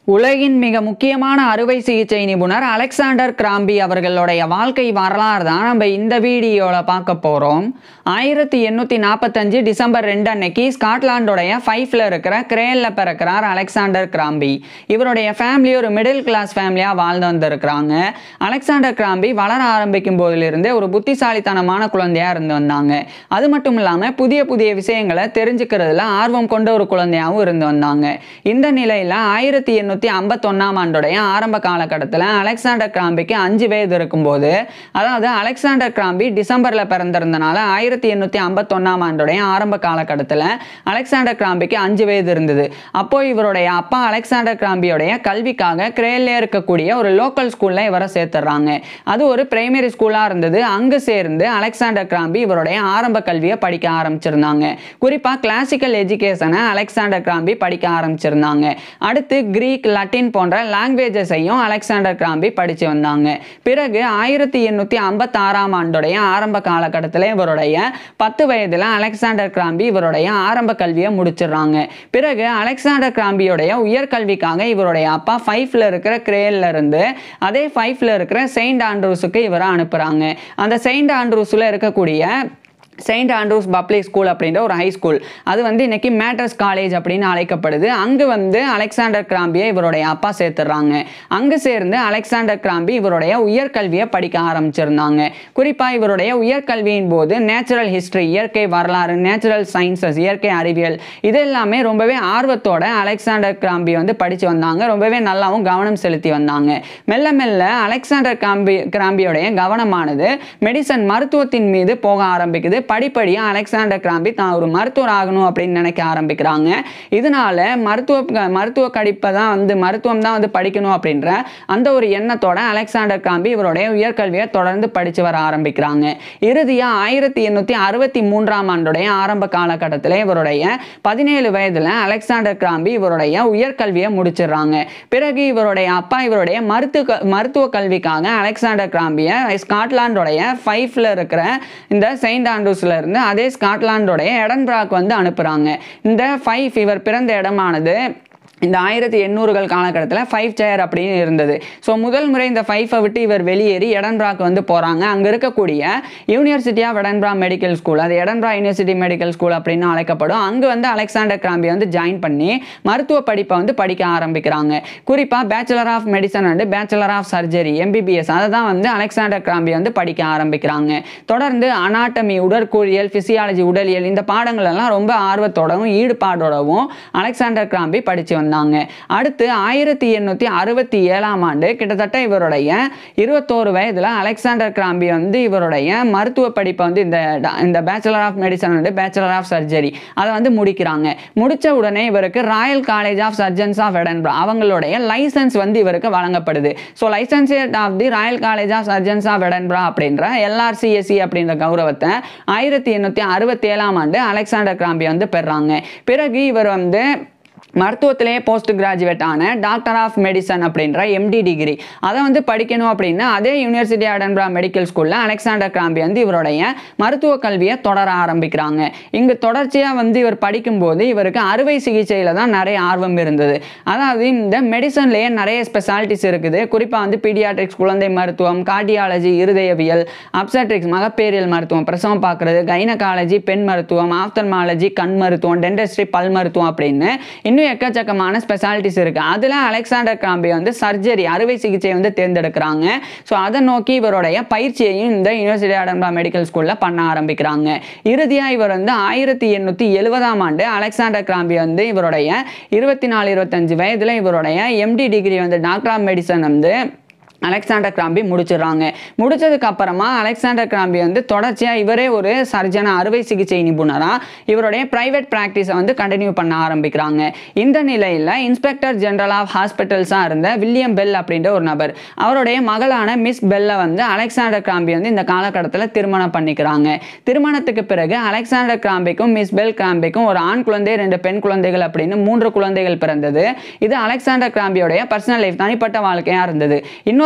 உலகின் மிக முக்கியமான அறுவை சிகிச்சை நிபுணர் அலெக்சாண்டர் கிராம்பி அவர்களுடைய வாழ்க்கை வரலாறு தான் நம்ம இந்த வீடியோவில் பார்க்க போகிறோம் ஆயிரத்தி எண்ணூற்றி நாற்பத்தஞ்சு டிசம்பர் ரெண்டு அன்னைக்கு ஸ்காட்லாண்டோடைய ஃபைஃபில் இருக்கிற கிரேலில் பிறக்கிறார் அலெக்சாண்டர் கிராம்பி இவருடைய ஃபேமிலி ஒரு மிடில் கிளாஸ் ஃபேமிலியாக வாழ்ந்து வந்திருக்கிறாங்க அலெக்சாண்டர் கிராம்பி வளர ஆரம்பிக்கும் போதிலிருந்தே ஒரு புத்திசாலித்தனமான குழந்தையாக இருந்து வந்தாங்க அது மட்டும் இல்லாமல் புதிய புதிய விஷயங்களை தெரிஞ்சுக்கிறதுல ஆர்வம் கொண்ட ஒரு குழந்தையாகவும் இருந்து வந்தாங்க இந்த நிலையில் ஆயிரத்தி எண்ணூற்றி ஐம்பத்தொன்னாம் ஆண்டுடைய ஆரம்ப காலகட்டத்தில் அலெக்சாண்டர் கிராம்பிக்கு அஞ்சு வயது இருக்கும்போது அதாவது அலெக்சாண்டர் கிராம்பி டிசம்பரில் பிறந்திருந்தனால ஆயிரத்தி எண்ணூற்றி ஐம்பத்தொன்னாம் ஆண்டுடைய ஆரம்ப காலகட்டத்தில் அலெக்சாண்டர் கிராம்பிக்கு அஞ்சு வயது இருந்தது அப்போ இவருடைய அப்பா அலெக்சாண்டர் கிராம்பியோடைய கல்விக்காக கிரேல்லே இருக்கக்கூடிய ஒரு லோக்கல் ஸ்கூலில் இவரை சேர்த்துறாங்க அது ஒரு பிரைமரி ஸ்கூலாக இருந்தது அங்கு சேர்ந்து அலெக்சாண்டர் கிராம்பி இவருடைய ஆரம்ப கல்வியை படிக்க ஆரம்பிச்சிருந்தாங்க குறிப்பாக கிளாசிக்கல் எஜுகேஷனை அலெக்சாண்டர் கிராம்பி படிக்க ஆரம்பிச்சிருந்தாங்க அடுத்து கிரீக் லட்டின் போன்ற லாங்குவேஜஸையும் அலெக்சாண்டர் கிராம்பி படித்து வந்தாங்க பிறகு ஆயிரத்தி எண்ணூற்றி ஐம்பத்தாறாம் ஆண்டுடைய ஆரம்ப காலகட்டத்தில் இவருடைய பத்து வயதில் அலெக்சாண்டர் கிராம்பி இவருடைய ஆரம்ப கல்வியை முடிச்சிடுறாங்க பிறகு அலெக்சாண்டர் கிராம்பியோடைய உயர்கல்விக்காக இவருடைய அப்பா ஃபைவ்ல இருக்கிற கிரேல்ல இருந்து அதே ஃபைவ்ல இருக்கிற செயின்ட் ஆண்ட்ரூஸுக்கு இவரை அனுப்புகிறாங்க அந்த செயின்ட் ஆண்ட்ரூஸில் இருக்கக்கூடிய செயின்ட் ஆண்ட்ரூஸ் பப்ளிக் ஸ்கூல் அப்படின்ற ஒரு ஹை ஸ்கூல் அது வந்து இன்னைக்கு மேட்டர்ஸ் காலேஜ் அப்படின்னு அழைக்கப்படுது அங்கே வந்து அலெக்சாண்டர் கிராம்பியை இவருடைய அப்பா சேர்த்துடுறாங்க அங்கே சேர்ந்து அலெக்சாண்டர் கிராம்பி இவருடைய உயர்கல்வியை படிக்க ஆரம்பிச்சிருந்தாங்க குறிப்பாக இவருடைய உயர்கல்வியின் போது நேச்சுரல் ஹிஸ்டரி இயற்கை வரலாறு நேச்சுரல் சயின்சஸ் இயற்கை அறிவியல் இது எல்லாமே ரொம்பவே ஆர்வத்தோட அலெக்சாண்டர் கிராம்பி வந்து படித்து வந்தாங்க ரொம்பவே நல்லாவும் கவனம் செலுத்தி வந்தாங்க மெல்ல மெல்ல அலெக்சாண்டர் கிராம்பி கிராம்பியோடைய கவனமானது மெடிசன் மருத்துவத்தின் மீது போக ஆரம்பிக்குது படிப்படியாக அலெக்சாண்டர் கிராம்பி தான் ஒரு மருத்துவர் ஆகணும் அப்படின்னு நினைக்க ஆரம்பிக்கிறாங்க இதனால மருத்துவ மருத்துவ கடிப்பை தான் வந்து மருத்துவம் தான் வந்து படிக்கணும் அப்படின்ற அந்த ஒரு எண்ணத்தோட அலெக்சாண்டர் கிராம்பி இவருடைய உயர்கல்வியை தொடர்ந்து படித்து வர ஆரம்பிக்கிறாங்க இறுதியாக ஆயிரத்தி எண்ணூற்றி அறுபத்தி மூன்றாம் ஆண்டுடைய ஆரம்ப காலகட்டத்தில் இவருடைய பதினேழு வயதில் அலெக்சாண்டர் கிராம்பி இவருடைய உயர்கல்வியை முடிச்சிடுறாங்க பிறகு இவருடைய அப்பா இவருடைய மருத்துவ மருத்துவ கல்விக்காக அலெக்சாண்டர் கிராம்பியை ஸ்காட்லாண்டோடைய ஃபைவ்ல இருக்கிற இந்த செயின்ட் ஆண்ட்ரூஸ்ல இருந்து அதே ஸ்காட்லாண்டோடைய எடன்பிராக் வந்து அனுப்புகிறாங்க இந்த ஃபைவ் இவர் பிறந்த இடமானது இந்த ஆயிரத்தி எண்ணூறுகள் காலகட்டத்தில் ஃபைவ் சேர் அப்படின்னு இருந்தது ஸோ முதல் முறை இந்த ஃபைஃபை விட்டு இவர் வெளியேறி எடன்பிராக் வந்து போகிறாங்க அங்கே இருக்கக்கூடிய University of Edinburgh Medical School அது எடன்பிரா யூனிவர்சிட்டி மெடிக்கல் ஸ்கூல் அப்படின்னு அழைக்கப்படும் அங்கே வந்து அலெக்சாண்டர் கிராம்பி வந்து ஜாயின் பண்ணி மருத்துவ படிப்பை வந்து படிக்க ஆரம்பிக்கிறாங்க குறிப்பாக Bachelor of Medicine and Bachelor of Surgery MBBS அதை தான் வந்து அலெக்சாண்டர் கிராம்பி வந்து படிக்க ஆரம்பிக்கிறாங்க தொடர்ந்து அனாட்டமி உடற்கூறியல் ஃபிசியாலஜி உடலியல் இந்த பாடங்கள் எல்லாம் ரொம்ப ஆர்வத்தோடவும் ஈடுபாடோடவும் அலெக்சாண்டர் கிராம்பி படித்து வந்தாங்க அடுத்து ஆயிரத்தி எண்ணூற்றி அறுபத்தி ஏழாம் ஆண்டு கிட்டத்தட்ட இவருடைய இருபத்தோரு வயதில் அலெக்சாண்டர் கிராம்பி வந்து இவருடைய மருத்துவ படிப்பை வந்து இந்த இந்த பேச்சுலர் ஆஃப் மெடிசன் வந்து பேச்சுலர் ஆஃப் சர்ஜரி அதை வந்து முடிக்கிறாங்க முடித்த உடனே இவருக்கு Royal College of Surgeons of Edinburgh அவங்களுடைய லைசன்ஸ் வந்து இவருக்கு வழங்கப்படுது so licentiate of the Royal College of Surgeons of Edinburgh அப்படின்ற எல்ஆர்சிஎஸ்சி அப்படின்ற கௌரவத்தை ஆயிரத்தி எண்ணூற்றி அறுபத்தி ஏழாம் ஆண்டு அலெக்சாண்டர் கிராம்பி வந்து பெறாங்க பிறகு இவர் வந்து மருத்துவத்திலே போஸ்ட் கிராஜுவேட் ஆன டாக்டர் ஆஃப் மெடிசன் அப்படின்ற எம்டி டிகிரி அதை வந்து படிக்கணும் அப்படின்னா அதே யூனிவர்சிட்டி அடன்பரா மெடிக்கல் ஸ்கூலில் அலெக்சாண்டர் கிராம்பி வந்து இவருடைய மருத்துவ கல்வியை தொடர ஆரம்பிக்கிறாங்க இங்கு தொடர்ச்சியாக வந்து இவர் படிக்கும்போது இவருக்கு அறுவை சிகிச்சையில் தான் நிறைய ஆர்வம் இருந்தது அதாவது இந்த மெடிசன்லேயே நிறைய ஸ்பெஷாலிட்டிஸ் இருக்குது குறிப்பாக வந்து பீடியாட்ரிக்ஸ் குழந்தை மருத்துவம் கார்டியாலஜி இருதயவியல் அப்சட்ரிக்ஸ் மகப்பேரியல் மருத்துவம் பிரசவம் பார்க்குறது கைனகாலஜி பெண் மருத்துவம் ஆப்தர்மாலஜி கண் மருத்துவம் டென்டஸ்ட்ரி பல் மருத்துவம் அப்படின்னு இன்னும் இன்னும் எக்கச்சக்கமான ஸ்பெஷாலிட்டிஸ் இருக்குது அதில் அலெக்சாண்டர் கிராம்பி வந்து சர்ஜரி அறுவை சிகிச்சையை வந்து தேர்ந்தெடுக்கிறாங்க ஸோ அதை நோக்கி இவருடைய பயிற்சியையும் இந்த யூனிவர்சிட்டி ஆடம்பா மெடிக்கல் ஸ்கூலில் பண்ண ஆரம்பிக்கிறாங்க இறுதியாக இவர் வந்து ஆயிரத்தி எண்ணூற்றி எழுபதாம் ஆண்டு அலெக்சாண்டர் கிராம்பி வந்து இவருடைய இருபத்தி நாலு இருபத்தஞ்சு வயதில் இவருடைய எம்டி டிகிரி வந்து டாக்டர் ஆஃப் மெடிசன் வந்து அலெக்சாண்டர் கிராம்பி முடிச்சிடுறாங்க முடிச்சதுக்கு அப்புறமா அலெக்சாண்டர் கிராம்பி வந்து தொடர்ச்சியாக இவரே ஒரு சர்ஜன அறுவை சிகிச்சை நிபுணராக இவருடைய பிரைவேட் ப்ராக்டிஸை வந்து கண்டினியூ பண்ண ஆரம்பிக்கிறாங்க இந்த நிலையில் இன்ஸ்பெக்டர் ஜெனரல் ஆஃப் ஹாஸ்பிட்டல்ஸாக இருந்த வில்லியம் பெல் அப்படின்ற ஒரு நபர் அவருடைய மகளான மிஸ் பெல்லை வந்து அலெக்சாண்டர் கிராம்பி வந்து இந்த காலகட்டத்தில் திருமணம் பண்ணிக்கிறாங்க திருமணத்துக்கு பிறகு அலெக்சாண்டர் கிராம்பிக்கும் மிஸ் பெல் கிராம்பிக்கும் ஒரு ஆண் குழந்தை ரெண்டு பெண் குழந்தைகள் அப்படின்னு மூன்று குழந்தைகள் பிறந்தது இது அலெக்சாண்டர் கிராம்பியோடைய பர்சனல் லைஃப் தனிப்பட்ட வாழ்க்கையாக இருந்தது இன்னொரு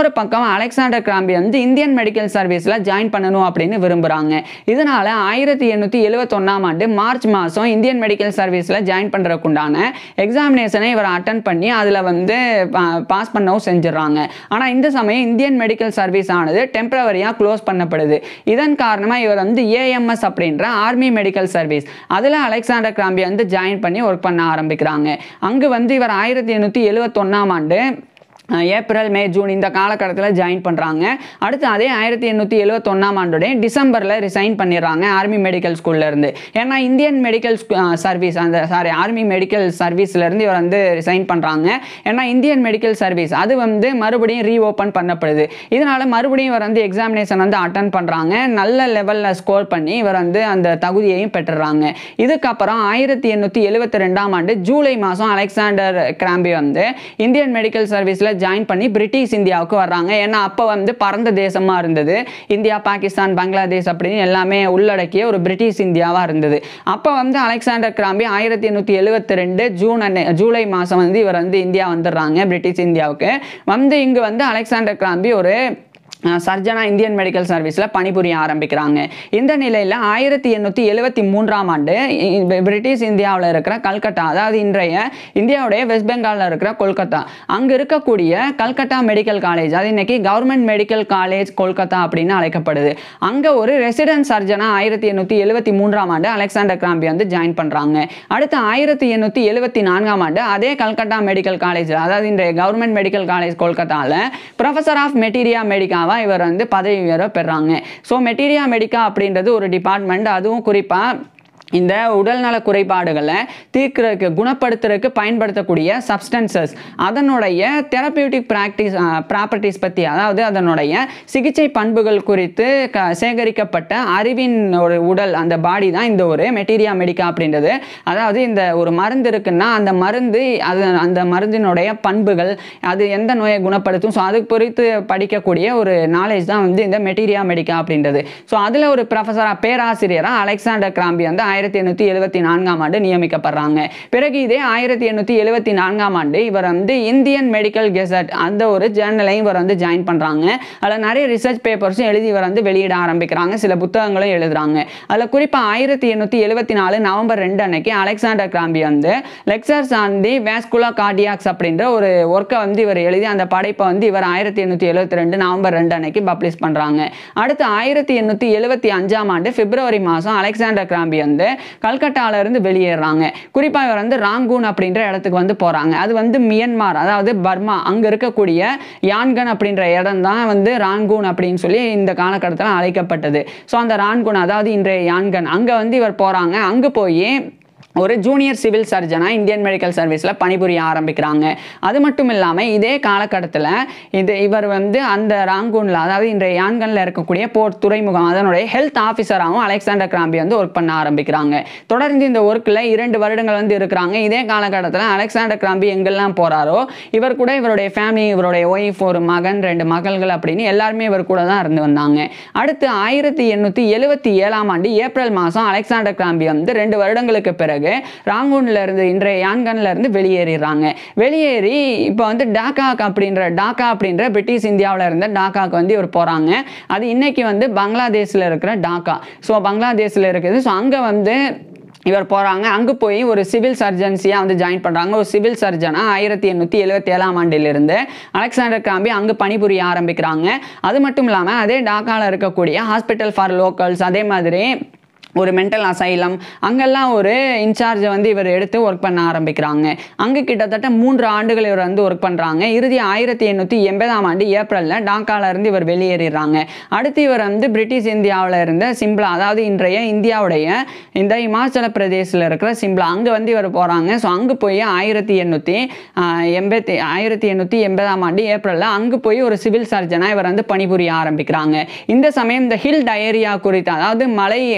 இன்னொரு பக்கம் அலெக்சாண்டர் கிராம்பி வந்து இந்தியன் மெடிக்கல் சர்வீஸில் ஜாயின் பண்ணணும் அப்படின்னு விரும்புகிறாங்க இதனால ஆயிரத்தி எண்ணூற்றி எழுவத்தொன்னாம் ஆண்டு மார்ச் மாதம் இந்தியன் மெடிக்கல் சர்வீஸில் ஜாயின் பண்ணுறதுக்குண்டான எக்ஸாமினேஷனை இவர் அட்டன் பண்ணி அதில் வந்து பாஸ் பண்ணவும் செஞ்சிடறாங்க ஆனால் இந்த சமயம் இந்தியன் மெடிக்கல் சர்வீஸ் ஆனது டெம்பரவரியாக க்ளோஸ் பண்ணப்படுது இதன் காரணமாக இவர் வந்து ஏஎம்எஸ் அப்படின்ற ஆர்மி மெடிக்கல் சர்வீஸ் அதில் அலெக்சாண்டர் கிராம்பி வந்து ஜாயின் பண்ணி ஒர்க் பண்ண ஆரம்பிக்கிறாங்க அங்கு வந்து இவர் ஆயிரத்தி எண்ணூற்றி எழுவத்தொன்னாம் ஆண்டு அஹ், ஏப்ரல் மே ஜூன் இந்த காலகட்டத்தில் ஜாயின் பண்ணுறாங்க அடுத்து அதே ஆயிரத்தி எண்ணூற்றி எழுவத்தொன்னாம் ஆண்டுடைய டிசம்பரில் ரிசைன் பண்ணிடுறாங்க ஆர்மி மெடிக்கல் ஸ்கூல்லேருந்து ஏன்னா இந்தியன் மெடிக்கல் சர்வீஸ் அந்த சாரி ஆர்மி மெடிக்கல் சர்வீஸ்லேருந்து இவர் வந்து ரிசைன் பண்ணுறாங்க ஏன்னா இந்தியன் மெடிக்கல் சர்வீஸ் அது வந்து மறுபடியும் ரீஓப்பன் பண்ணப்படுது இதனால மறுபடியும் இவர் வந்து எக்ஸாமினேஷன் வந்து அட்டன் பண்ணுறாங்க நல்ல லெவலில் ஸ்கோர் பண்ணி இவர் வந்து அந்த தகுதியையும் பெற்றுறாங்க இதுக்கப்புறம் ஆயிரத்தி எண்ணூற்றி எழுபத்தி ரெண்டாம் ஆண்டு ஜூலை மாதம் அலெக்சாண்டர் கிராம்பி வந்து இந்தியன் மெடிக்கல் சர்வீஸில் ஜாயின் பண்ணி பிரிட்டிஷ் இந்தியாவுக்கு வர்றாங்க ஏன்னா அப்போ வந்து பரந்த தேசமாக இருந்தது இந்தியா பாகிஸ்தான் பங்களாதேஷ் அப்படின்னு எல்லாமே உள்ளடக்கிய ஒரு பிரிட்டிஷ் இந்தியாவாக இருந்தது அப்போ வந்து அலெக்சாண்டர் கிராம்பி ஆயிரத்தி எண்ணூற்றி எழுபத்தி ரெண்டு ஜூன் அன்னை- ஜூலை மாதம் வந்து இவர் வந்து இந்தியா வந்துடுறாங்க பிரிட்டிஷ் இந்தியாவுக்கு வந்து இங்கு வந்து அலெக்சாண்டர் கிராம்பி ஒரு அஹ், சர்ஜனா இந்தியன் மெடிக்கல் சர்வீஸில் பணிபுரிய ஆரம்பிக்கிறாங்க இந்த நிலையில் ஆயிரத்தி எண்ணூற்றி எழுபத்தி மூன்றாம் ஆண்டு இ- இ- பிரிட்டிஷ் இந்தியாவில் இருக்கிற கல்கத்தா அதாவது இன்றைய இந்தியாவுடைய வெஸ்ட் பெங்காலில் இருக்கிற கொல்கத்தா அங்கே இருக்கக்கூடிய கல்கத்தா மெடிக்கல் காலேஜ் அது இன்னைக்கு கவர்மெண்ட் மெடிக்கல் காலேஜ் கொல்கத்தா அப்படின்னு அழைக்கப்படுது அங்கே ஒரு ரெசிடென்ட் சர்ஜனா ஆயிரத்தி எண்ணூற்றி எழுபத்தி மூன்றாம் ஆண்டு அலெக்சாண்டர் கிராம்பி வந்து ஜாயின் பண்ணுறாங்க அடுத்து ஆயிரத்தி எண்ணூற்றி எழுபத்தி நான்காம் ஆண்டு அதே கல்கத்தா மெடிக்கல் காலேஜ் அதாவது இன்றைய கவர்மெண்ட் மெடிக்கல் காலேஜ் கொல்கத்தாவில் ப்ரொஃபஸர் ஆஃப் மெட்டீரியா மெடிக்காவாக இவர் வந்து பதவி உயர்வு பெறாங்க ஸோ மெட்டீரியா மெடிக்கா அப்படின்றது ஒரு டிபார்ட்மெண்ட் அதுவும் குறிப்பாக இந்த உடல்நல குறைபாடுகளை தீர்க்கிறதுக்கு குணப்படுத்துறதுக்கு பயன்படுத்தக்கூடிய சப்ஸ்டன்சஸ் அதனுடைய தெரப்பியூட்டிக் ப்ராக்டிஸ் ப்ராப்பர்ட்டிஸ் பற்றி அதாவது அதனுடைய சிகிச்சை பண்புகள் குறித்து க சேகரிக்கப்பட்ட அறிவின் ஒரு உடல் அந்த பாடி தான் இந்த ஒரு மெட்டீரியா மெடிக்கா அப்படின்றது அதாவது இந்த ஒரு மருந்து இருக்குன்னா அந்த மருந்து அது அந்த மருந்தினுடைய பண்புகள் அது எந்த நோயை குணப்படுத்தும் ஸோ அது குறித்து படிக்கக்கூடிய ஒரு நாலேஜ் தான் வந்து இந்த மெட்டீரியா மெடிக்கா அப்படின்றது ஸோ அதில் ஒரு ப்ரொஃபஸராக பேராசிரியராக அலெக்சாண்டர் கிராம்பி வந்து ஆயிரத்தி எண்ணூற்றி எழுபத்தி நான்காம் ஆண்டு நியமிக்கப்படுறாங்க பிறகு இதே ஆயிரத்தி எண்ணூற்றி எழுபத்தி நான்காம் ஆண்டு இவர் வந்து இந்தியன் மெடிக்கல் கெசட் அந்த ஒரு ஜேர்னலையும் இவர் வந்து ஜாயின் பண்ணுறாங்க அதில் நிறைய ரிசர்ச் பேப்பர்ஸும் எழுதி இவர் வந்து வெளியிட ஆரம்பிக்கிறாங்க சில புத்தகங்களும் எழுதுறாங்க அதில் குறிப்பாக ஆயிரத்தி எண்ணூற்றி எழுபத்தி நாலு நவம்பர் ரெண்டு அன்னைக்கு அலெக்சாண்டர் கிராம்பி வந்து லெக்சர்ஸ் ஆன் தி வேஸ்குலா கார்டியாக்ஸ் அப்படின்ற ஒரு ஒர்க்கை வந்து இவர் எழுதி அந்த படைப்பை வந்து இவர் ஆயிரத்தி எண்ணூற்றி எழுபத்தி ரெண்டு நவம்பர் ரெண்டு அன்னைக்கு பப்ளிஷ் பண்ணுறாங்க அடுத்து ஆயிரத்தி எண்ணூற்றி எழுபத்தி அஞ்சாம் ஆண்டு பிப்ரவரி மாதம் அலெக்சாண்டர் கிராம்பி வந்து கல்கட்டால இருந்து வெளியேறாங்க குறிப்பாக இவர் வந்து ராங்கூன் அப்படின்ற இடத்துக்கு வந்து போகிறாங்க அது வந்து மியன்மார் அதாவது பர்மா அங்கே இருக்கக்கூடிய யான்கன் அப்படின்ற இடம் தான் வந்து ராங்கூன் அப்படின்னு சொல்லி இந்த காலகட்டத்தில் அழைக்கப்பட்டது ஸோ அந்த ரான்கூன் அதாவது இன்றைய யான்கன் அங்கே வந்து இவர் போகிறாங்க அங்கே போய் ஒரு ஜூனியர் சிவில் சர்ஜனாக இந்தியன் மெடிக்கல் சர்வீஸில் பணிபுரிய ஆரம்பிக்கிறாங்க அது மட்டும் இல்லாமல் இதே காலகட்டத்தில் இது இவர் வந்து அந்த ராங்கூனில் அதாவது இன்றைய யான்கனில் இருக்கக்கூடிய போர்ட் துறைமுகம் அதனுடைய ஹெல்த் ஆஃபீஸராகவும் அலெக்சாண்டர் கிராம்பி வந்து ஒர்க் பண்ண ஆரம்பிக்கிறாங்க தொடர்ந்து இந்த ஒர்க்கில் இரண்டு வருடங்கள் வந்து இருக்கிறாங்க இதே காலகட்டத்தில் அலெக்சாண்டர் கிராம்பி எங்கெல்லாம் போகிறாரோ இவர் கூட இவருடைய ஃபேமிலி இவருடைய ஒய்ஃப் ஒரு மகன் ரெண்டு மகள்கள் அப்படின்னு எல்லாருமே இவர் கூட தான் இருந்து வந்தாங்க அடுத்து ஆயிரத்தி எண்ணூற்றி எழுபத்தி ஏழாம் ஆண்டு ஏப்ரல் மாதம் அலெக்சாண்டர் கிராம்பி வந்து ரெண்டு வருடங்களுக்கு பிறகு ராங்கூன்ல இருந்து இன்றைய யான்கன்ல இருந்து வெளியேறிடுறாங்க வெளியேறி இப்போ வந்து டாக்காக் அப்படின்ற டாக்கா அப்படின்ற பிரிட்டிஷ் இந்தியாவில் இருந்த டாக்காக்கு வந்து இவர் போகிறாங்க அது இன்னைக்கு வந்து பங்களாதேஷில் இருக்கிற டாக்கா ஸோ பங்களாதேஷில் இருக்குது ஸோ அங்கே வந்து இவர் போகிறாங்க அங்கே போய் ஒரு சிவில் சர்ஜன்சியாக வந்து ஜாயின் பண்ணுறாங்க ஒரு சிவில் சர்ஜனாக ஆயிரத்தி எண்ணூற்றி எழுபத்தி ஏழாம் ஆண்டிலிருந்து அலெக்சாண்டர் கிராம்பி அங்கே பணிபுரிய ஆரம்பிக்கிறாங்க அது மட்டும் இல்லாமல் அதே டாக்காவில் இருக்கக்கூடிய ஹாஸ்பிட்டல் ஃபார் லோக்கல்ஸ் அதே மாதிரி ஒரு மென்டல் அசைலம் அங்கெல்லாம் ஒரு இன்சார்ஜை வந்து இவர் எடுத்து ஒர்க் பண்ண ஆரம்பிக்கிறாங்க அங்கே கிட்டத்தட்ட மூன்று ஆண்டுகள் இவர் வந்து ஒர்க் பண்ணுறாங்க இறுதி ஆயிரத்தி எண்ணூற்றி எண்பதாம் ஆண்டு ஏப்ரலில் டாக்கால இருந்து இவர் வெளியேறிடுறாங்க அடுத்து இவர் வந்து பிரிட்டிஷ் இந்தியாவில் இருந்த சிம்லா அதாவது இன்றைய இந்தியாவுடைய இந்த இமாச்சல பிரதேசில் இருக்கிற சிம்லா அங்கே வந்து இவர் போகிறாங்க ஸோ அங்கே போய் ஆயிரத்தி எண்ணூற்றி எண்பத்தி ஆயிரத்தி எண்ணூற்றி எண்பதாம் ஆண்டு ஏப்ரலில் அங்கே போய் ஒரு சிவில் சர்ஜனாக இவர் வந்து பணிபுரிய ஆரம்பிக்கிறாங்க இந்த சமயம் இந்த ஹில் டயரியா குறித்து அதாவது மலை ஆஹ்,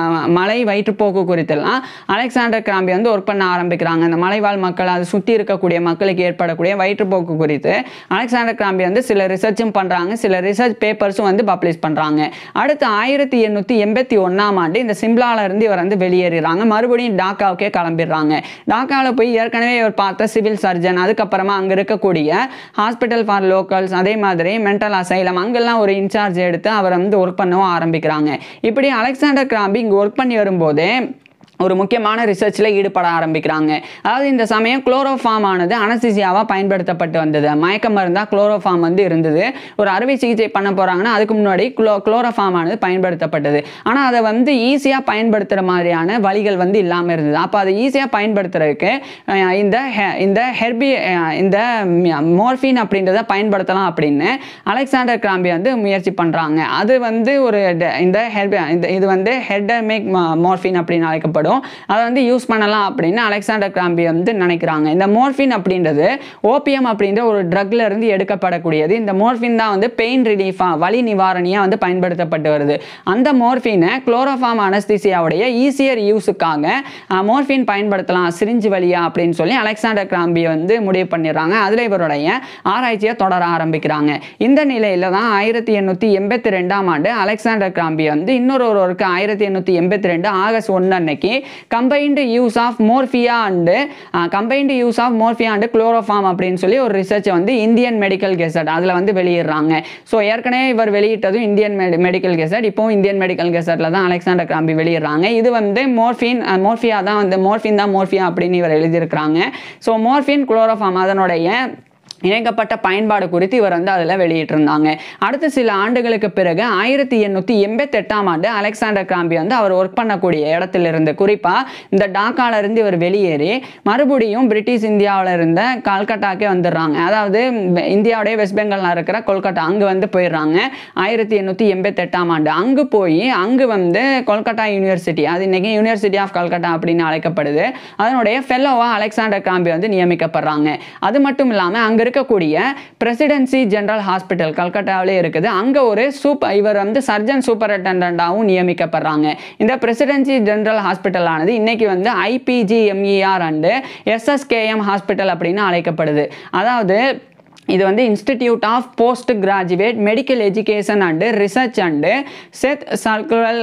அஹ், மலை வயிற்றுப்போக்கு குறித்தெல்லாம் அலெக்சாண்டர் கிராம்பி வந்து ஒர்க் பண்ண ஆரம்பிக்கிறாங்க அந்த மலைவாழ் மக்கள் அது சுற்றி இருக்கக்கூடிய மக்களுக்கு ஏற்படக்கூடிய வயிற்றுப்போக்கு குறித்து அலெக்சாண்டர் கிராம்பி வந்து சில ரிசர்ச்சும் பண்ணுறாங்க சில ரிசர்ச் பேப்பர்ஸும் வந்து பப்ளிஷ் பண்ணுறாங்க அடுத்து ஆயிரத்தி எண்ணூற்றி எண்பத்தி ஒன்றாம் ஆண்டு இந்த சிம்லால இருந்து இவர் வந்து வெளியேறுறாங்க மறுபடியும் டாக்காவுக்கே கிளம்பிடுறாங்க டாக்காவில் போய் ஏற்கனவே இவர் பார்த்த சிவில் சர்ஜன் அதுக்கப்புறமா அங்கே இருக்கக்கூடிய ஹாஸ்பிட்டல் ஃபார் லோக்கல்ஸ் அதே மாதிரி மென்டல் அசைலம் அங்கெல்லாம் ஒரு இன்சார்ஜ் எடுத்து அவர் வந்து ஒர்க் பண்ணவும் ஆரம்பிக்கிறாங்க இப்படி அலெக்சாண்டர் கிராம்பி இங்கே ஒர்க் பண்ணி வரும்போதே ஒரு முக்கியமான ரிசர்ச்சில் ஈடுபட ஆரம்பிக்கிறாங்க அதாவது இந்த சமயம் குளோரோஃபார்ம் ஆனது அனஸ்திசியாவாக பயன்படுத்தப்பட்டு வந்தது மயக்க மருந்தா குளோரோஃபார்ம் வந்து இருந்தது ஒரு அறுவை சிகிச்சை பண்ண போகிறாங்கன்னா அதுக்கு முன்னாடி குளோ குளோரோஃபார்ம் ஆனது பயன்படுத்தப்பட்டது ஆனால் அதை வந்து ஈஸியாக பயன்படுத்துகிற மாதிரியான வழிகள் வந்து இல்லாமல் இருந்தது அப்போ அதை ஈஸியாக பயன்படுத்துறதுக்கு அஹ், இந்த ஹெ- இந்த ஹெர்பி அஹ், இந்த மோர்ஃபின் அப்படின்றத பயன்படுத்தலாம் அப்படின்னு அலெக்சாண்டர் கிராம்பி வந்து முயற்சி பண்ணுறாங்க அது வந்து ஒரு ட- இந்த ஹெர்பி இந்த இது வந்து ஹெர்டமிக் மோர்ஃபின் அப்படின்னு அழைக்கப்படும் அதை வந்து யூஸ் பண்ணலாம் அப்படின்னு அலெக்சாண்டர் கிராம்பி வந்து நினைக்கிறாங்க இந்த மோர்ஃபின் அப்படின்றது ஓபியம் அப்படின்ற ஒரு ட்ரக்ல இருந்து எடுக்கப்படக்கூடியது இந்த மோர்ஃபின் தான் வந்து பெயின் ரிலீஃபாக வலி நிவாரணியாக வந்து பயன்படுத்தப்பட்டு வருது அந்த மோர்ஃபினை குளோரோஃபார்ம் அனஸ்தீசியாவுடைய ஈஸியர் யூஸுக்காக மோர்ஃபின் பயன்படுத்தலாம் சிரிஞ்சு வழியா அப்படின்னு சொல்லி அலெக்சாண்டர் கிராம்பி வந்து முடிவு பண்ணிடுறாங்க அதில் இவருடைய ஆராய்ச்சியை தொடர ஆரம்பிக்கிறாங்க இந்த நிலையில தான் ஆயிரத்தி எண்ணூற்றி எண்பத்தி ரெண்டாம் ஆண்டு அலெக்சாண்டர் கிராம்பி வந்து இன்னொரு ஒரு ஒர்க்கு ஆயிரத்தி எண்ணூற்றி எண்பத்தி ரெண்டு ஆகஸ்ட் ஒன்று அன்னைக்கு combined use of morphia and combined use of morphia and chloroform அப்படின்னு சொல்லி ஒரு ரிசர்ச்சை வந்து இந்தியன் மெடிக்கல் கெசட் அதில் வந்து வெளியிடுறாங்க ஸோ ஏற்கனவே இவர் வெளியிட்டதும் இந்தியன் மெடிக்கல் கெசட் இப்போவும் இந்தியன் மெடிக்கல் கெசட்டில் தான் அலெக்சாண்டர் கிராம்பி வெளியிடுறாங்க இது வந்து மோர்ஃபின் மோர்ஃபியா தான் வந்து மோர்ஃபின் தான் மோர்ஃபியா அப்படின்னு இவர் எழுதியிருக்கிறாங்க ஸோ மோர்ஃபின் குளோரோஃபார்ம் அதனுடைய இணைக்கப்பட்ட பயன்பாடு குறித்து இவர் வந்து அதில் வெளியிட்டிருந்தாங்க அடுத்த சில ஆண்டுகளுக்கு பிறகு ஆயிரத்தி எண்ணூற்றி எண்பத்தெட்டாம் ஆண்டு அலெக்சாண்டர் கிராம்பி வந்து அவர் ஒர்க் பண்ணக்கூடிய இடத்துல இருந்து குறிப்பாக இந்த டாக்கால இருந்து இவர் வெளியேறி மறுபடியும் பிரிட்டிஷ் இந்தியாவில் இருந்த கல்கட்டாக்கே வந்துடுறாங்க அதாவது இந்தியாவுடைய வெஸ்ட் பெங்காலில் இருக்கிற கொல்கட்டா அங்கே வந்து போயிடுறாங்க ஆயிரத்தி எண்ணூற்றி எண்பத்தெட்டாம் ஆண்டு அங்கு போய் அங்கு வந்து கொல்கட்டா யூனிவர்சிட்டி அது இன்னைக்கு யூனிவர்சிட்டி ஆஃப் கல்கட்டா அப்படின்னு அழைக்கப்படுது அதனுடைய ஃபெல்லோவா அலெக்சாண்டர் கிராம்பி வந்து நியமிக்கப்படுறாங்க அது மட்டும் இல்லாமல் அங்கே இருக்கக்கூடிய பிரசிடென்சி ஜெனரல் ஹாஸ்பிட்டல் கல்கட்டாவிலே இருக்குது அங்கே ஒரு சூப்பர் இவர் வந்து சர்ஜன் சூப்பரண்டண்டாகவும் நியமிக்கப்படுறாங்க இந்த பிரசிடென்சி ஜெனரல் ஹாஸ்பிட்டல் ஆனது இன்னைக்கு வந்து ஐபிஜிஎம்இஆர் அண்டு எஸ்எஸ்கேஎம் ஹாஸ்பிட்டல் அப்படின்னு அழைக்கப்படுது அதாவது இது வந்து Institute of Post Graduate Medical Education and Research and Seth Sukhlal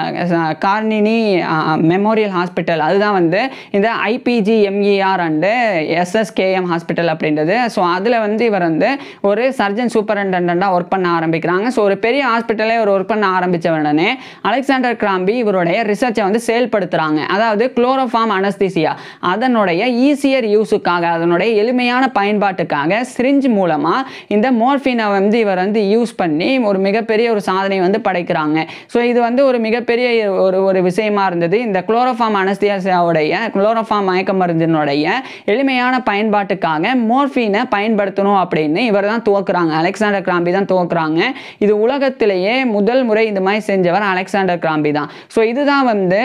Karnani Memorial Hospital அதுதான் வந்து இந்த ஐபிஜிஎம்இஆர் அண்டு எஸ்எஸ்கேஎம் ஹாஸ்பிட்டல் அப்படின்றது ஸோ அதில் வந்து இவர் வந்து ஒரு சர்ஜன் சூப்பரண்டண்டாக ஒர்க் பண்ண ஆரம்பிக்கிறாங்க ஸோ ஒரு பெரிய ஹாஸ்பிட்டலே ஒரு ஒர்க் பண்ண ஆரம்பித்த உடனே அலெக்சாண்டர் கிராம்பி இவருடைய ரிசர்ச்சை வந்து செயல்படுத்துகிறாங்க அதாவது குளோரோஃபார்ம் அனஸ்தீசியா அதனுடைய ஈஸியர் யூஸுக்காக அதனுடைய எளிமையான பயன்பாட்டுக்காக சிரிஞ்ச் மூலமாக இந்த மோர்ஃபினை வந்து இவர் வந்து யூஸ் பண்ணி ஒரு மிகப்பெரிய ஒரு சாதனை வந்து படைக்கிறாங்க ஸோ இது வந்து ஒரு மிகப்பெரிய ஒரு ஒரு விஷயமா இருந்தது இந்த குளோரோஃபார்ம் அனஸ்தியாசியாவுடைய குளோரோஃபார்ம் மயக்க மருந்தினுடைய எளிமையான பயன்பாட்டுக்காக மோர்ஃபினை பயன்படுத்தணும் அப்படின்னு இவர் தான் துவக்குறாங்க அலெக்சாண்டர் கிராம்பி தான் துவக்குறாங்க இது உலகத்திலேயே முதல் முறை இந்த மாதிரி செஞ்சவர் அலெக்சாண்டர் கிராம்பி தான் ஸோ இதுதான் வந்து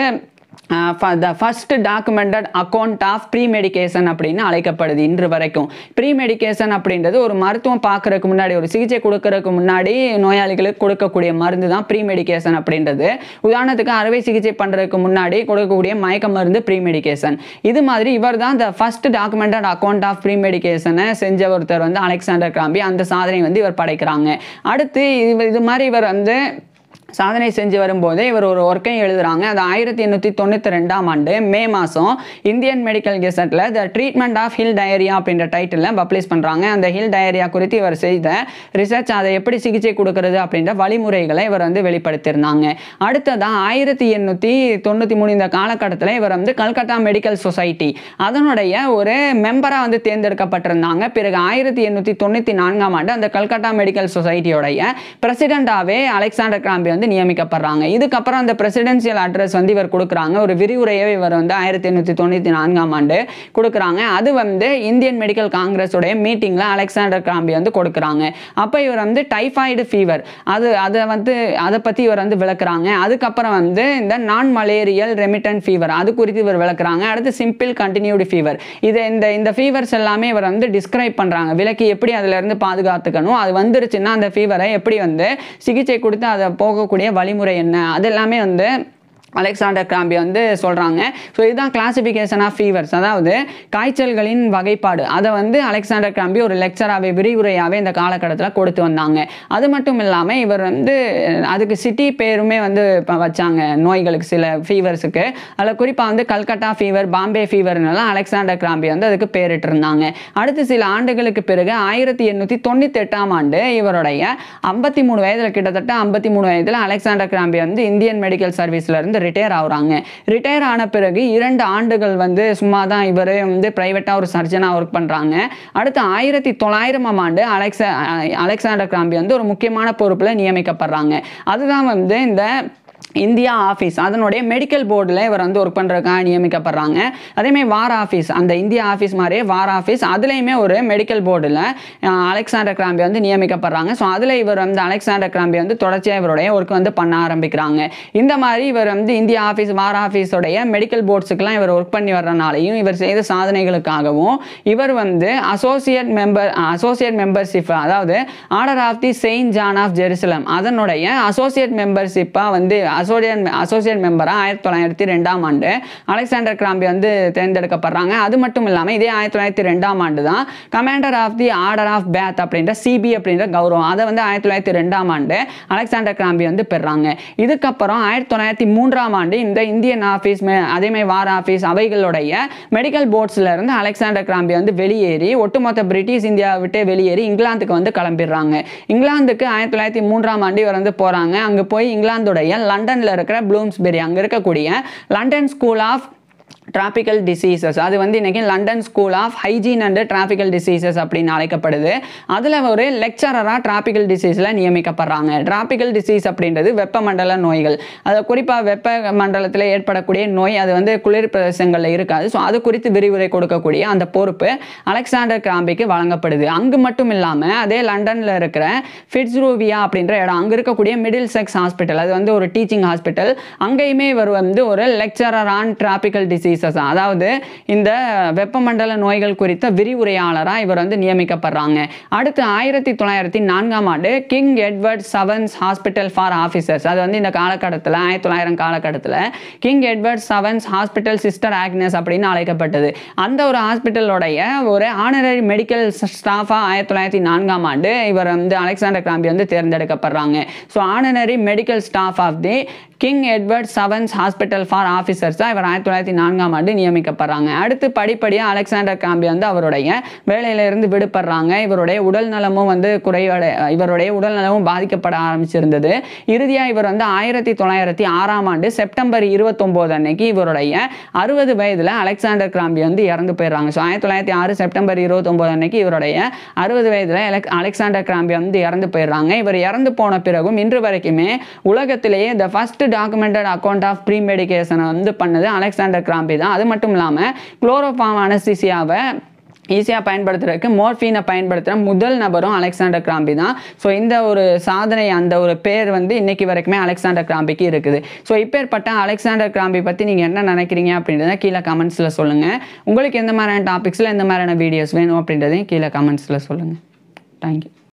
the first documented account of pre medication அப்படின்னு அழைக்கப்படுது இன்று வரைக்கும் ப்ரீ மெடிகேஷன் அப்படின்றது ஒரு மருத்துவம் பார்க்கறதுக்கு முன்னாடி ஒரு சிகிச்சை கொடுக்கறதுக்கு முன்னாடி நோயாளிகளுக்கு கொடுக்கக்கூடிய மருந்து தான் ப்ரீ மெடிகேஷன் அப்படின்றது உதாரணத்துக்கு அறுவை சிகிச்சை பண்ணுறதுக்கு முன்னாடி கொடுக்கக்கூடிய மயக்க மருந்து ப்ரீ மெடிகேஷன் இது மாதிரி இவர் தான் the first documented account of pre மெடிகேஷனை செஞ்ச ஒருத்தர் வந்து அலெக்சாண்டர் கிராம்பி அந்த சாதனை வந்து இவர் படைக்கிறாங்க அடுத்து இது இது மாதிரி இவர் வந்து சாதனை செஞ்சு வரும்போதே இவர் ஒரு ஒர்க்கையும் எழுதுறாங்க அது ஆயிரத்தி எண்ணூற்றி தொண்ணூற்றி ரெண்டாம் ஆண்டு மே மாதம் இந்தியன் மெடிக்கல் கெசட்டில் the treatment of hill diarrhoea அப்படின்ற டைட்டிலில் பப்ளிஷ் பண்ணுறாங்க அந்த ஹில் டயரியா குறித்து இவர் செய்த ரிசர்ச் அதை எப்படி சிகிச்சை கொடுக்கறது அப்படின்ற வழிமுறைகளை இவர் வந்து வெளிப்படுத்தியிருந்தாங்க அடுத்ததான் ஆயிரத்தி எண்ணூற்றி தொண்ணூற்றி மூணு இந்த காலகட்டத்தில் இவர் வந்து கல்கத்தா மெடிக்கல் சொசைட்டி அதனுடைய ஒரு மெம்பராக வந்து தேர்ந்தெடுக்கப்பட்டிருந்தாங்க பிறகு ஆயிரத்தி எண்ணூற்றி தொண்ணூற்றி நான்காம் ஆண்டு அந்த கல்கத்தா மெடிக்கல் சொசைட்டியோடைய பிரசிடென்டாகவே அலெக்சாண்டர் கிராம்பி வந்து நியமிக்கப்படுறாங்க இதுக்கப்புறம் அந்த பிரசிடென்சியல் அட்ரஸ் வந்து இவர் கொடுக்குறாங்க ஒரு விரிவுரையை இவர் வந்து ஆயிரத்தி எண்ணூற்றி தொண்ணூற்றி நான்காம் ஆண்டு கொடுக்குறாங்க அது வந்து இந்தியன் மெடிக்கல் காங்கிரஸுடைய மீட்டிங்கில் அலெக்சாண்டர் கிராம்பி வந்து கொடுக்குறாங்க அப்போ இவர் வந்து டைஃபாய்டு ஃபீவர் அது அதை வந்து அதை பற்றி இவர் வந்து விளக்குறாங்க அதுக்கப்புறம் வந்து இந்த நான் மலேரியல் ரெமிட்டன் ஃபீவர் அது குறித்து இவர் விளக்குறாங்க அடுத்து சிம்பிள் கண்டினியூடு ஃபீவர் இது இந்த இந்த ஃபீவர்ஸ் எல்லாமே இவர் வந்து டிஸ்கிரைப் பண்ணுறாங்க விலக்கி எப்படி அதிலிருந்து பாதுகாத்துக்கணும் அது வந்துருச்சுன்னா அந்த ஃபீவரை எப்படி வந்து சிகிச்சை கொடுத்து அதை போகக்கூடிய வழிமுறை என்ன அது எல்லாமே வந்து அலெக்சாண்டர் கிராம்பி வந்து சொல்கிறாங்க ஸோ இதுதான் கிளாசிஃபிகேஷன் ஆஃப் ஃபீவர்ஸ் அதாவது காய்ச்சல்களின் வகைப்பாடு அதை வந்து அலெக்சாண்டர் கிராம்பி ஒரு லெக்சராகவே விரிவுரையாகவே இந்த காலகட்டத்தில் கொடுத்து வந்தாங்க அது மட்டும் இல்லாமல் இவர் வந்து அதுக்கு சிட்டி பேருமே வந்து இப்போ வச்சாங்க நோய்களுக்கு சில ஃபீவர்ஸுக்கு அதில் குறிப்பாக வந்து கல்கட்டா ஃபீவர் பாம்பே ஃபீவர்னெல்லாம் அலெக்சாண்டர் கிராம்பி வந்து அதுக்கு பேரிட்டிருந்தாங்க அடுத்து சில ஆண்டுகளுக்கு பிறகு ஆயிரத்தி எண்ணூற்றி தொண்ணூற்றி எட்டாம் ஆண்டு இவருடைய ஐம்பத்தி மூணு வயதில் கிட்டத்தட்ட ஐம்பத்தி மூணு வயதில் அலெக்சாண்டர் கிராம்பி வந்து இந்தியன் மெடிக்கல் சர்வீஸ்ல இருந்து ரிட்டையர் ஆகுறாங்க ரிட்டையர் ஆன பிறகு இரண்டு ஆண்டுகள் வந்து சும்மா தான் இவர் வந்து ப்ரைவேட்டாக ஒரு சர்ஜனாக ஒர்க் பண்ணுறாங்க அடுத்து ஆயிரத்தி தொள்ளாயிரமாம் ஆண்டு அலெக்சா அலெக்சாண்டர் கிராம்பி வந்து ஒரு முக்கியமான பொறுப்பில் நியமிக்கப்படுறாங்க அதுதான் வந்து இந்த இந்தியா ஆஃபீஸ் அதனுடைய மெடிக்கல் போர்டில் இவர் வந்து ஒர்க் பண்ணுறதுக்காக நியமிக்கப்படுறாங்க அதேமாதிரி வார் ஆஃபீஸ் அந்த இந்தியா ஆஃபீஸ் மாதிரியே வார் ஆஃபீஸ் அதுலேயுமே ஒரு மெடிக்கல் போர்டில் அலெக்சாண்டர் கிராம்பி வந்து நியமிக்கப்படுறாங்க ஸோ அதில் இவர் வந்து அலெக்சாண்டர் கிராம்பி வந்து தொடர்ச்சியாக இவருடைய ஒர்க் வந்து பண்ண ஆரம்பிக்கிறாங்க இந்த மாதிரி இவர் வந்து இந்தியா ஆஃபீஸ் வார் ஆஃபீஸோடைய மெடிக்கல் போர்ட்ஸுக்கெல்லாம் இவர் ஒர்க் பண்ணி வர்றனாலையும் இவர் செய்த சாதனைகளுக்காகவும் இவர் வந்து அசோசியேட் மெம்பர் அசோசியேட் மெம்பர்ஷிப் அதாவது Order of the Saint John of Jerusalem அதனுடைய அசோசியேட் மெம்பர்ஷிப்பாக வந்து அசோசியேட் அசோசியேட் மெம்பராக ஆயிரத்தி தொள்ளாயிரத்தி ரெண்டாம் ஆண்டு அலெக்சாண்டர் கிராம்பி வந்து தேர்ந்தெடுக்கப்படுறாங்க அது மட்டும் இல்லாமல் இதே ஆயிரத்தி தொள்ளாயிரத்தி ரெண்டாம் ஆண்டு தான் Commander of the Order of Bath அப்படின்ற சிபி அப்படின்ற கௌரவம் அதை வந்து ஆயிரத்தி தொள்ளாயிரத்தி ரெண்டாம் ஆண்டு அலெக்சாண்டர் கிராம்பி வந்து பெறாங்க இதுக்கப்புறம் ஆயிரத்தி தொள்ளாயிரத்தி மூன்றாம் ஆண்டு இந்த இந்தியன் ஆஃபீஸ் அதேமாதிரி வார் ஆஃபீஸ் அவைகளுடைய மெடிக்கல் போர்ட்ஸ்ல இருந்து அலெக்சாண்டர் கிராம்பி வந்து வெளியேறி ஒட்டுமொத்த பிரிட்டிஷ் இந்தியாவை விட்டு வெளியேறி இங்கிலாந்துக்கு வந்து கிளம்பிடுறாங்க இங்கிலாந்துக்கு ஆயிரத்தி தொள்ளாயிரத்தி மூன்றாம் ஆண்டு இவர் வந்து போகிறாங்க அங்கே போய் இங்கிலாந்துடைய லண்டனில் இருக்கிற ப்ளூம்ஸ்பெரி அங்கே இருக்கக்கூடிய London School of Tropical Diseases அது வந்து இன்றைக்கி London School of Hygiene and Tropical Diseases அப்படின்னு அழைக்கப்படுது அதில் ஒரு லெக்சரராக டிராபிக்கல் டிசீஸில் நியமிக்கப்படுறாங்க டிராபிக்கல் டிசீஸ் அப்படின்றது வெப்பமண்டல நோய்கள் அது குறிப்பாக வெப்ப மண்டலத்தில் ஏற்படக்கூடிய நோய் அது வந்து குளிர் பிரதேசங்களில் இருக்காது ஸோ அது குறித்து விரிவுரை கொடுக்கக்கூடிய அந்த பொறுப்பு அலெக்சாண்டர் கிராம்பிக்கு வழங்கப்படுது அங்கு மட்டும் இல்லாமல் அதே லண்டனில் இருக்கிற ஃபிட்ஸ்ரூவியா அப்படின்ற இடம் அங்கே இருக்கக்கூடிய மிடில் செக்ஸ் ஹாஸ்பிட்டல் அது வந்து ஒரு டீச்சிங் ஹாஸ்பிட்டல் அங்கேயுமே இவர் வந்து ஒரு லெக்சரர் ஆன் டிராபிக்கல் டிசீசஸ் அதாவது இந்த வெப்பமண்டல நோய்கள் குறித்த விரிவுரையாளராக இவர் வந்து நியமிக்கப்படுறாங்க அடுத்து ஆயிரத்தி தொள்ளாயிரத்தி நான்காம் ஆண்டு King Edward Seventh's Hospital for Officers அது வந்து இந்த காலகட்டத்தில் ஆயிரத்தி தொள்ளாயிரம் காலகட்டத்தில் King Edward Seventh's Hospital Sister Agnes அப்படின்னு அழைக்கப்பட்டது அந்த ஒரு ஹாஸ்பிட்டலோடைய ஒரு ஆனரரி மெடிக்கல் ஸ்டாஃபாக ஆயிரத்தி தொள்ளாயிரத்தி நான்காம் ஆண்டு இவர் வந்து அலெக்சாண்டர் கிராம்பி வந்து தேர்ந்தெடுக்கப்படுறாங்க so honorary medical staff of the King Edward Seventh's Hospital for ஆஃபீஸர்ஸாக இவர் ஆயிரத்தி தொள்ளாயிரத்தி நான்காம் ஆண்டு நியமிக்கப்படுறாங்க அடுத்து படிப்படியாக அலெக்சாண்டர் கிராம்பி வந்து அவருடைய வேலையிலிருந்து விடுபடுறாங்க இவருடைய உடல் நலமும் வந்து குறைவடை இவருடைய உடல் நலமும் பாதிக்கப்பட ஆரம்பிச்சிருந்தது இறுதியாக இவர் வந்து ஆயிரத்தி தொள்ளாயிரத்தி ஆறாம் ஆண்டு செப்டம்பர் இருபத்தொம்போது அன்னைக்கு இவருடைய அறுபது வயதில் அலெக்சாண்டர் கிராம்பி வந்து இறந்து போயிடுறாங்க ஸோ ஆயிரத்தி தொள்ளாயிரத்தி ஆறு செப்டம்பர் இருபத்தொம்போது அன்னைக்கு இவருடைய அறுபது வயதில் எலக் அலெக்சாண்டர் கிராம்பி வந்து இறந்து போயிடுறாங்க இவர் இறந்து போன பிறகும் இன்று வரைக்குமே உலகத்திலேயே the first documented account of pre மெடிக்கேஷனை வந்து பண்ணது அலெக்சாண்டர் கிராம்பி தான் அது மட்டும் இல்லாமல் குளோரோஃபார்ம் அனஸ்தீசியாவை ஈஸியாக பயன்படுத்துறதுக்கு மோர்ஃபீனை பயன்படுத்துகிற முதல் நபரும் அலெக்சாண்டர் கிராம்பி தான் ஸோ இந்த ஒரு சாதனை அந்த ஒரு பேர் வந்து இன்னைக்கு வரைக்குமே அலெக்சாண்டர் கிராம்பிக்கு இருக்குது ஸோ இப்பேற்பட்ட அலெக்சாண்டர் கிராம்பி பற்றி நீங்கள் என்ன நினைக்கிறீங்க அப்படின்றத கீழே கமெண்ட்ஸில் சொல்லுங்கள் உங்களுக்கு எந்த மாதிரியான டாபிக்ஸில் எந்த மாதிரியான வீடியோஸ் வேணும் அப்படின்றதையும் கீழே கமெண்ட்ஸில் சொல்லுங்கள் தேங்க்யூ